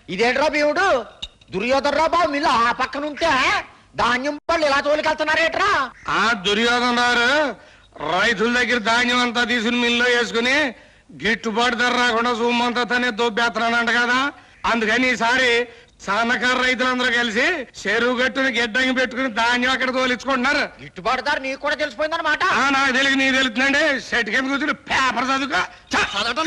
ఇదేంట్రా భీముడు దుర్యోధనరా బాబు మిల్లు ఆ పక్కన ఉంటే ధాన్యం పళ్ళు ఇలా తోలికెళ్తున్నారేట్రా ఆ దుర్యోధన గారు రైతుల దగ్గర ధాన్యం అంతా తీసుకుని మిల్లో వేసుకుని గిట్టుబాటు ధర రాకుండా సొమ్మంతా తనే దొబ్బేస్తున్నానంట కదా అందుకని ఈసారి సన్నకారు రైతులందరూ కలిసి చెరువు గట్టుని గిడ్డంగి పెట్టుకుని ధాన్యం అక్కడ తోలించుకుంటున్నారు గిట్టుబాటు ధర నీకు కూడా తెలిసిపోయిందన్నమాట ఆ, నాకు తెలియదు నీకు తెలుస్తుందండి సెట్ కింద కూర్చుని పేపర్ చదువుకో ఛ!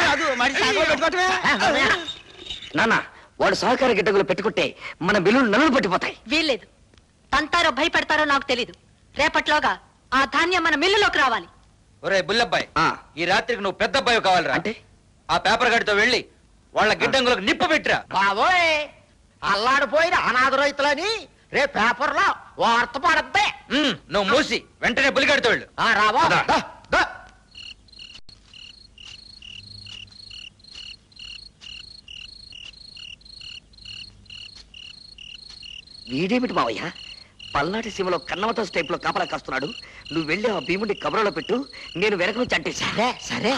నాన్న వాడు సహకార గిడ్డగులు పెట్టుకుంటే మన బిల్లులు నలులు పట్టిపోతాయి వీల్లేదు తంతారో భయపెడతారో నాకు తెలీదు రేపట్లోగా ఆ ధాన్యం మన మిల్లులోకి రావాలి ఒరే బుల్లబ్బాయ్ ఆ. ఈ రాత్రికి నువ్వు పెద్ద అబ్బాయి కావాలిరా అంటే ఆ పేపర్ గడితో వెళ్ళి వాళ్ళ గిడ్డంగులకు నిప్పు పెట్టిరా బాబోయ్ అల్లాడిపోయిన అనాథ రైతులని రేపు పేపర్లో వార్త పడద్దే ఉమ్, నువ్వు మూసి వెంటనే బులిగడితో వెళ్ళు ఆ రావా దా. దా, దా. వీడేమిటి మావయ్య పల్నాటి సీమలో కన్నమతో స్టైప్ లో కాపలా కాస్తున్నాడు నువ్వు వెళ్ళి ఆ భీముడి కబరలో పెట్టు నేను వెనక నుంచి అంటేశా సరే సరే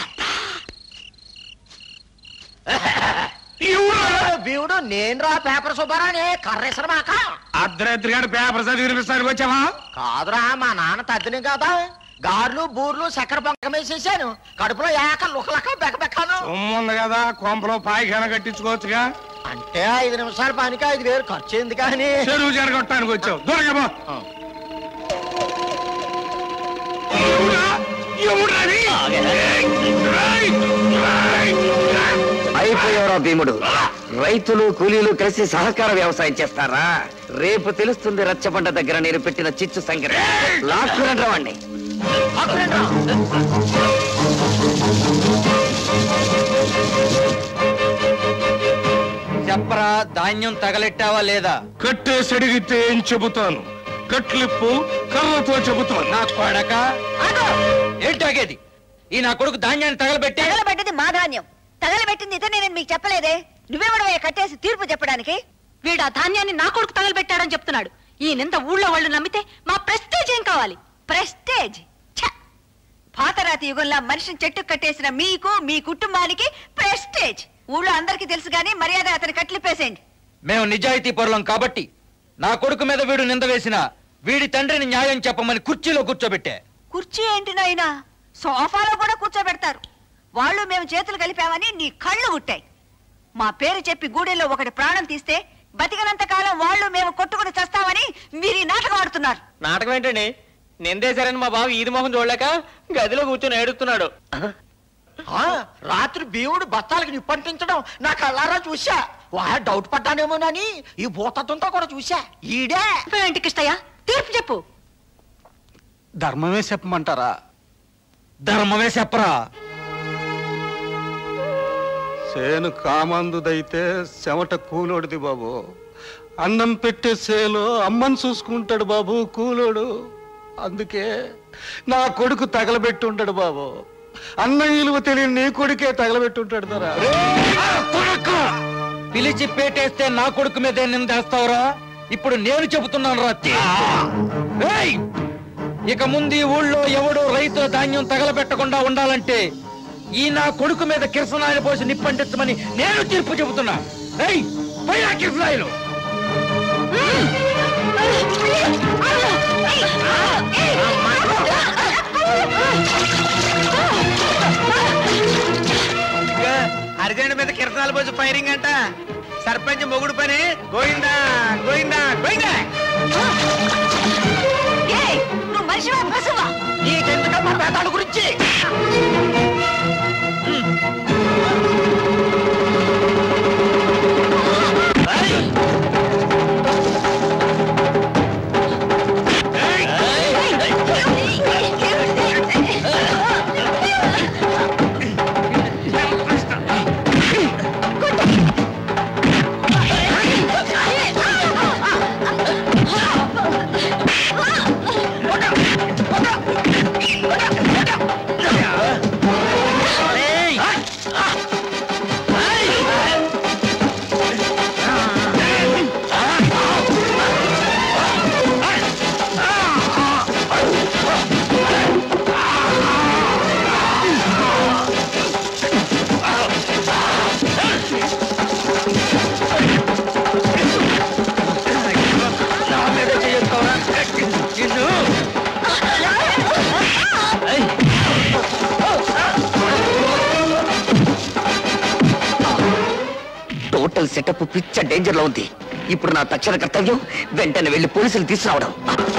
భీముడు నేను రా పేపర్ సుబ్బారాని కర్రేసరమాక అర్ధరాత్రి గారు పేపర్ చదివి వినిపిస్తానికి వచ్చావా కాదురా మా నాన్న తద్దిని కదా గార్లు బూర్లు చక్కెర పొంకమేసేసాను కడుపులో ఏక లుకలక బెకబెక్కాను సొమ్ము ఉంది కదా కొంపలో పాయిఖాన కట్టించుకోవచ్చుగా అంటే ఐదు నిమిషాల పనికి ఐదు వేలు ఖర్చు అయింది కానీ చెరువు జరగొట్టడానికి వచ్చావు దొరకబో ఆ. అయిపోయారా భీముడు రైతులు కూలీలు కలిసి సహకార వ్యవసాయం చేస్తారా రేపు తెలుస్తుంది రచ్చబండ దగ్గర నేను పెట్టిన చిచ్చు సంగతి లాక్కురండి రావండి చెప్పరా ధాన్యం తగలెట్టావా లేదా కట్టేసి అడిగితే ఏం చెబుతాను కట్లిప్పు కర్రతో చెబుతాను నా కొడక ఏంటాగేది ఈ నా కొడుకు ధాన్యాన్ని తగలబెట్టే తగలబెట్టింది మా ధాన్యం తగలబెట్టింది ఇతనే నేను మీకు చెప్పలేదే నువ్వెవడవే కట్టేసి తీర్పు చెప్పడానికి వీడు ఆ ధాన్యాన్ని నా కొడుకు తగలబెట్టాడని చెప్తున్నాడు ఈ నింద ఊళ్ళో వాళ్ళు నమ్మితే మా ప్రెస్టేజ్ ఏం కావాలి ప్రెస్టేజ్ ఛ! పాతరాతి యుగంలో మనిషిని చెట్టు కట్టేసిన మీకు మీ కుటుంబానికి ప్రెస్టేజ్ ఊళ్ళో అందరికీ తెలుసు గానీ మర్యాద అతని కట్లిపేసేయండి మేము నిజాయితీ పరులం కాబట్టి నా కొడుకు మీద వీడు నింద వేసిన వీడి తండ్రిని న్యాయం చెప్పమని కుర్చీలో కూర్చోబెట్టే కుర్చీ ఏంటి నాయనా సోఫాలో కూడా కూర్చోబెడతారు వాళ్ళు మేము చేతులు కలిపామని నీ కళ్ళు గుట్టాయి మా పేరు చెప్పి గూడెల్లో ఒకటి ప్రాణం తీస్తే బతికినంత కాలం వాళ్ళు మేము కొట్టుకుని చస్తామని మీరు ఈ నాటకం ఆడుతున్నారు నాటకం ఏంటండి నిందేశారని మా బావ ఈది మొహం చూడలేక గదిలో కూర్చొని ఏడుస్తున్నాడు ఆ, రాత్రి భీముడు బస్తాలకి నిప్పంటించడం నా కళ్ళారా చూసా వా డౌట్ పడ్డానేమోనని ఈ భూతత్వంతో కూడా చూసా ఈడే ఏంటి కిష్టయ్య తీర్పు చెప్పు ధర్మమే చెప్పమంటారా ధర్మమే చెప్పరా సేను కామందుదైతే చెమట కూలోడిది బాబు అన్నం పెట్టే సేలు అమ్మని చూసుకుంటాడు బాబు కూలోడు అందుకే నా కొడుకు తగలబెట్టి ఉంటాడు బాబు అన్న విలువ తెలియని నీ కొడుకే తగలబెట్టి ఉంటాడు దొరా పిలిచి పేటేస్తే నా కొడుకు మీదే నిందేస్తావురా ఇప్పుడు నేను చెబుతున్నాను రా ఏయ్! ఇక ముందు ఈ ఊళ్ళో ఎవడు రైతు ధాన్యం తగలబెట్టకుండా ఉండాలంటే ఈ నా కొడుకు మీద కిరసనాయలు పోసి నిప్పంటించమని నేను తీర్పు చెబుతున్నా ఏయ్! పోయిరా కిరసనాయలు అర్జెంట్ మీద కిరసనాలు పోసి ఫైరింగ్ అంట సర్పంచ్ మొగుడు పని గోయిందా గోయిందా గోయిందా ఏయ్, నువ్వు మనిషివా పశువా నీకెందుకమ్మా పేదాల గురించి ఏయ్, టోటల్ సెటప్ పిచ్చ డేంజర్ లో ఉంది ఇప్పుడు నా తక్షణ కర్తవ్యం వెంటనే వెళ్లి పోలీసులు తీసుకురావడం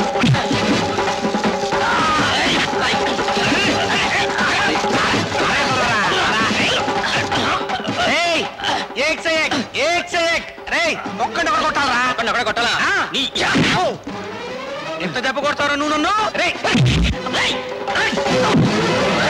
ఏయ్, ఏక్ సే ఏక్, ఏక్ సే ఏక్. రేయ్, ఒక్కడిని ఒకడు కొట్టాలరా? ఆ. ఓ. ఎంత దెబ్బ కొడతారో నువ్వు నన్ను రేయ్.